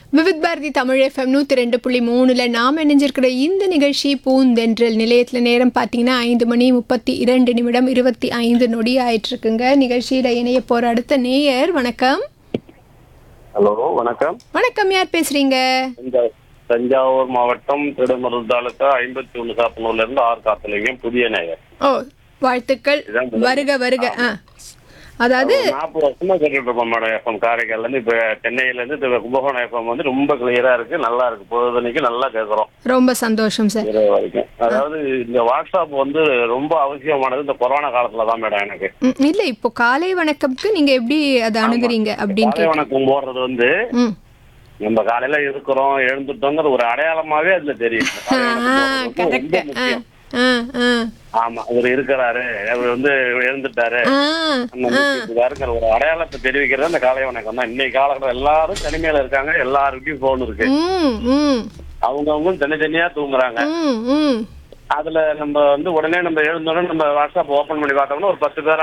Vividh Bharathi Tamil FM நூற்றி ரெண்டு புள்ளி மூணுல நாம் இணைஞ்சிருக்கிற இந்த நிகழ்ச்சி பூந்தென்றல் நிலையத்தில் நேரம் பார்த்தீங்கன்னா ஐந்து மணி முப்பத்தி இரண்டு நிமிடம் இருபத்தி ஐந்து நொடி ஆயிட்டு இருக்குங்க நிகழ்ச்சியில் இணைய போகிற அடுத்த நேயர் வணக்கம் ஹலோ வணக்கம் வணக்கம் யார் பேசுறீங்க தஞ்சா- தஞ்சாவூர் மாவட்டம் திருடமருள் தாலுக்கா ஐம்பத்தி ஒண்ணு சாத்தனூர்ல இருந்து ஆர் காத்தலிங்கம் புதிய நேயர் ஓ வாழ்த்துக்கள் இதான் முதல். வருக வருக ஆ அதாவது நாற்பது வருஷமா கேட்டுட்டு இருக்கோம் மேடம் எஃப்எம் காரைக்கால்ல இருந்து இப்ப சென்னையில இருந்து இப்ப கும்பகோணம் எஃப்எம் வந்து ரொம்ப கிளியரா இருக்கு நல்லா இருக்கு பொழுதுனைக்கு நல்லா கேட்கறோம் ரொம்ப சந்தோஷம் சார் இரவு வரைக்கும் அதாவது இந்த வாட்ஸ்அப் வந்து ரொம்ப அவசியமானது இந்த கொரோனா காலத்துல தான் மேடம் எனக்கு ம், இல்ல இப்போ காலை வணக்கம்க்கு நீங்க எப்படி அதை அணுகுறீங்க அப்படின்னு காலை கேட்டேன் வணக்கம் போடுறது வந்து ம் நம்ம காலையில இருக்கிறோம் எழுந்துட்டோங்கிற ஒரு அடையாளமாவே அதுல தெரியும் இந்த காலை வணக்கம் போடுறது வந்து ரொம்ப கரெக்ட் ஆ முக்கியம். ஆ ஆ ஆமா அவர் இருக்கிறாரு அவர் வந்து எழுந்துட்டாரு ஆ அந்த முக்கியத்துக்காருங்கிற ஒரு அடையாளத்தை தெரிவிக்கிறது அந்த காலை வணக்கம் தான் இன்னைக்கு காலகட்டம் எல்லாரும் தனிமையில இருக்காங்க எல்லாருக்கும் போன் இருக்கு ம் ம் அவங்கவுங்க தனித்தனியா தூங்குறாங்க ம் ம் அதுல நம்ம வந்து உடனே நம்ம எழுந்தோடனே நம்ம வாட்ஸ்அப் ஓபன் பண்ணி பார்த்தோம்னா ஒரு பத்து பேர்